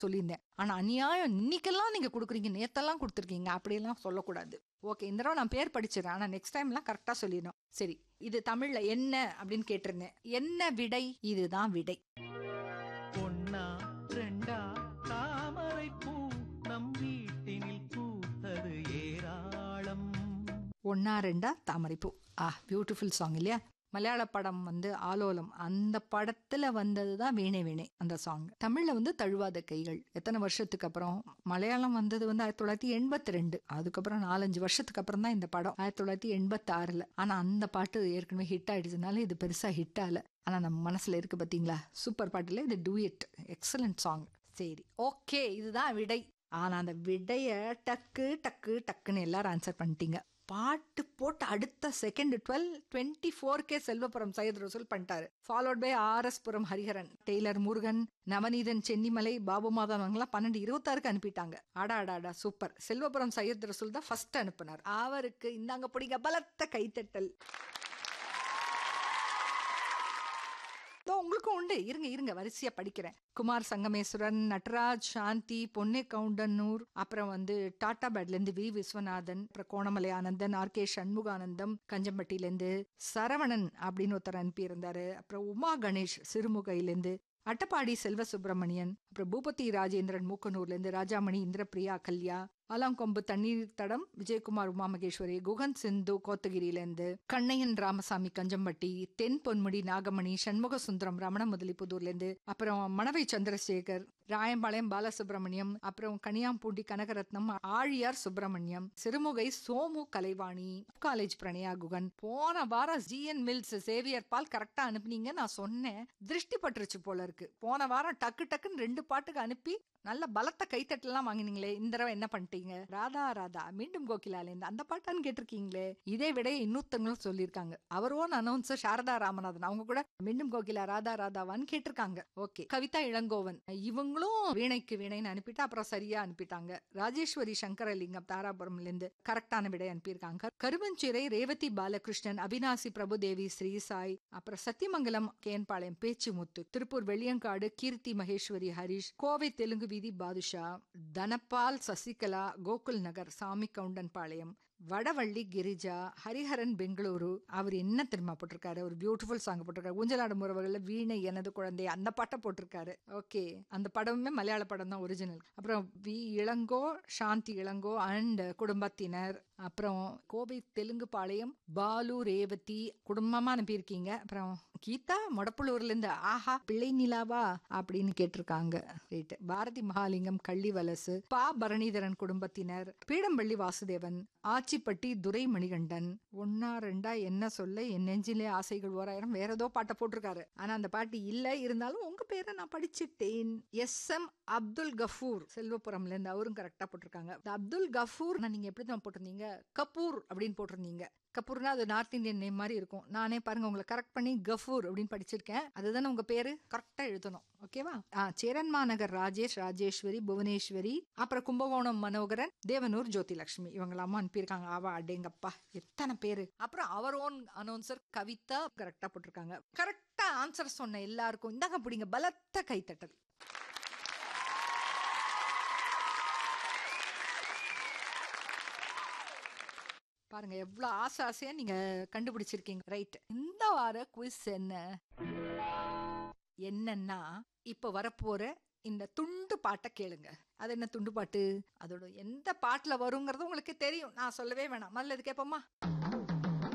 சொல்லியிருந்தேன் ஆனா அநியாயம் இன்னைக்கெல்லாம் நீங்க கொடுக்குறீங்க நேத்தெல்லாம் கொடுத்துருக்கீங்க அப்படியெல்லாம் சொல்லக்கூடாது ஓகே இந்த தடவை நான் பேர் படிச்சிடறேன் ஆனா நெக்ஸ்ட் டைம்லாம் கரெக்டா சொல்லிடணும் சரி இது தமிழ்ல என்ன அப்படின்னு கேட்டிருந்தேன் என்ன விடை இதுதான் விடை பொன்னா ரெண்டா தாமரை பூ நம் வீட்டினில் பூத்தது ஏராளம் ஒன்னா ரெண்டா தாமரைப்பூ ஆ பியூட்டிஃபுல் சாங் இல்லையா மலையாள படம் வந்து ஆலோலம் அந்த படத்துல வந்தது தான் வீணை வீணை அந்த சாங் தமிழ்ல வந்து தழுவாத கைகள் எத்தனை வருஷத்துக்கு அப்புறம் மலையாளம் வந்தது வந்து ஆயிரத்தி தொள்ளாயிரத்தி எண்பத்தி ரெண்டு அதுக்கப்புறம் நாலஞ்சு வருஷத்துக்கு அப்புறம் தான் இந்த படம் ஆயிரத்தி தொள்ளாயிரத்தி எண்பத்தி ஆறுல ஆனா அந்த பாட்டு ஏற்கனவே ஹிட் ஆயிடுச்சுனால இது பெருசா ஹிட் ஆகல ஆனா நம்ம மனசுல இருக்கு பாத்தீங்களா சூப்பர் பாட்டுல இது டூயட் எக்ஸலண்ட் சாங் சரி ஓகே இதுதான் விடை ஆனா அந்த விடைய டக்கு டக்கு டக்குன்னு எல்லாரும் ஆன்சர் பண்ணிட்டீங்க பாட்டு போட்டு அடுத்த second twelve twenty four K Selvapuram Syed Rasool பண்ணிட்டாரு followed by R S Puram Hariharan tailor Murugan Navaneethan Chennimalai Babu Madhavan அவங்கலாம் பன்னெண்டு இருபத்தாறுக்கு அனுப்பிட்டாங்க அடா அடா அடா சூப்பர் செல்வபுரம் சையத் ரசூல் தான் ஃபர்ஸ்ட் அனுப்புனார் அவருக்கு இந்தாங்க பிடிங்க பலத்த கைத்தட்டல் இதோ உங்களுக்கும் உண்டு இருங்க இருங்க வரிசையா படிக்கிறேன் குமார் சங்கமேஸ்வரன் நட்ராஜ் சாந்தி பொன்னே கவுண்டனூர் அப்புறம் வந்து டாடா பேட்ல இருந்து வி விஸ்வநாதன் அப்புறம் கோணமலை ஆனந்தன் ஆர் கே சண்முகானந்தம் கஞ்சம்பட்டியில இருந்து சரவணன் அப்படின்னு ஒருத்தர் அனுப்பியிருந்தாரு அப்புறம் உமா கணேஷ் சிறுமுகையிலேருந்து அட்டப்பாடி செல்வ சுப்பிரமணியன் அப்புறம் பூபதி ராஜேந்திரன் மூக்கனூர்ல இருந்து ராஜாமணி இந்திரபிரியா கல்யா ஆலாங்கொம்பு தண்ணீர் தடம் விஜயகுமார் உமா மகேஸ்வரி குகன் சிந்து கோத்தகிரியிலேருந்து கண்ணையன் ராமசாமி கஞ்சம்பட்டி தென் பொன்முடி நாகமணி சண்முக சுந்தரம் ரமண முதலிப்புதூர்லேருந்து அப்புறம் மணவை சந்திரசேகர் ராயம்பாளையம் பாலசுப்ரமணியம் அப்புறம் கனியாம்பூண்டி கனகரத்னம் ஆழியார் சுப்பிரமணியம் சிறுமுகை சோமு கலைவாணி காலேஜ் பிரணயா குகன் போன வாரம் ஜிஎன் மில்ஸ் சேவியர் பால் கரெக்டா அனுப்புனீங்க நான் சொன்னேன் திருஷ்டி பட்டுருச்சு போல இருக்கு போன வாரம் டக்கு டக்குன்னு ரெண்டு பாட்டுக்கு அனுப்பி நல்ல பலத்த கைத்தட்டலாம் வாங்கினீங்களே இந்த தடவை என்ன பண்ணிட்டீங்க ராதா ராதா மீண்டும் கோகிலாலேந்து அந்த பாட்டான்னு கேட்டிருக்கீங்களே இதே விட இன்னொருத்தவங்களும் சொல்லியிருக்காங்க அவரோன் அனௌன்சர் சாரதா ராமநாதன் அவங்க கூட மீண்டும் கோகிலா ராதா ராதாவான்னு கேட்டிருக்காங்க ஓகே கவிதா இளங்கோவன் இவங்களும் வீணைக்கு வீணைன்னு அனுப்பிட்டு அப்புறம் சரியா அனுப்பிட்டாங்க ராஜேஸ்வரி சங்கரலிங்கம் தாராபுரம்ல இருந்து கரெக்டான விடை அனுப்பியிருக்காங்க கருவஞ்சிறை ரேவதி பாலகிருஷ்ணன் அவினாசி பிரபுதேவி ஸ்ரீசாய் அப்புறம் சத்தியமங்கலம் கேன்பாளையம் பேச்சுமுத்து திருப்பூர் வெள்ளியங்காடு கீர்த்தி மகேஸ்வரி ஹரிஷ் கோவை தெலுங்கு வீதி பாதுஷா தனபால் சசிகலா கோகுல் நகர் சாமி கவுண்டன் பாளையம் வடவள்ளி கிரிஜா ஹரிஹரன் பெங்களூரு அவர் என்ன தெரியுமா போட்டிருக்காரு ஒரு பியூட்டிஃபுல் சாங் போட்டிருக்காரு ஊஞ்சலாடும் உறவுகள்ல வீணை எனது குழந்தை அந்த பாட்டை போட்டிருக்காரு ஓகே அந்த படமுமே மலையாள படம் தான் ஒரிஜினல் அப்புறம் வி இளங்கோ சாந்தி இளங்கோ அண்ட் குடும்பத்தினர் அப்புறம் கோவை தெலுங்கு பாளையம் பாலு ரேவதி குடும்பமா அனுப்பியிருக்கீங்க அப்புறம் கீதா மொடப்புளூர்ல இருந்து ஆஹா பிள்ளை நிலாவா அப்படின்னு கேட்டிருக்காங்க ரைட் பாரதி மகாலிங்கம் கள்ளிவலசு பா பரணிதரன் குடும்பத்தினர் பீடம்பள்ளி வாசுதேவன் ஆச்சிப்பட்டி துரை மணிகண்டன் ஒன்னா ரெண்டா என்ன சொல்ல என் நெஞ்சிலே ஆசைகள் ஓராயிரம் வேற ஏதோ பாட்டை போட்டிருக்காரு ஆனா அந்த பாட்டு இல்ல இருந்தாலும் உங்க பேரை நான் படிச்சுட்டேன் எஸ் எம் அப்துல் கஃபூர் செல்வபுரம்ல இருந்து அவரும் கரெக்டா போட்டிருக்காங்க இந்த அப்துல் கஃபூர் நீங்க எப்படி தான் போட்டிருந்தீங்க கபூர் அப்படின்னு போட்டிருந்தீங்க கபூர்னா அது நார்த் இந்தியன் நேம் மாதிரி இருக்கும் நானே பாருங்க உங்களை கரெக்ட் பண்ணி கஃபூர் அப்படின்னு படிச்சிருக்கேன் அதுதானே உங்க பேரு கரெக்டா எழுதணும் ஓகேவா ஆ சேரன்மா நகர் ராஜேஷ் ராஜேஸ்வரி புவனேஸ்வரி அப்புறம் கும்பகோணம் மனோகரன் தேவனூர் ஜோதிலட்சுமி இவங்களாம அனுப்பியிருக்காங்க ஆவா அடேங்கப்பா எத்தனை பேரு அப்புறம் அவர் ஓன் அனௌன்சர் கவிதா கரெக்டா போட்டிருக்காங்க கரெக்டா ஆன்சர் சொன்ன எல்லாருக்கும் இந்தாங்க பிடிங்க பலத்த கைத்தட்டல் பாருங்க எவ்வளவு ஆசை ஆசையா நீங்க கண்டுபிடிச்சிருக்கீங்க ரைட் இந்த வார குவிஸ் என்ன என்னன்னா இப்ப வரப்போற இந்த துண்டு பாட்டை கேளுங்க அது என்ன துண்டு பாட்டு அதோட எந்த பாட்டுல வருங்கிறது உங்களுக்கு தெரியும் நான் சொல்லவே வேணாம் முதல்ல இது கேட்போமா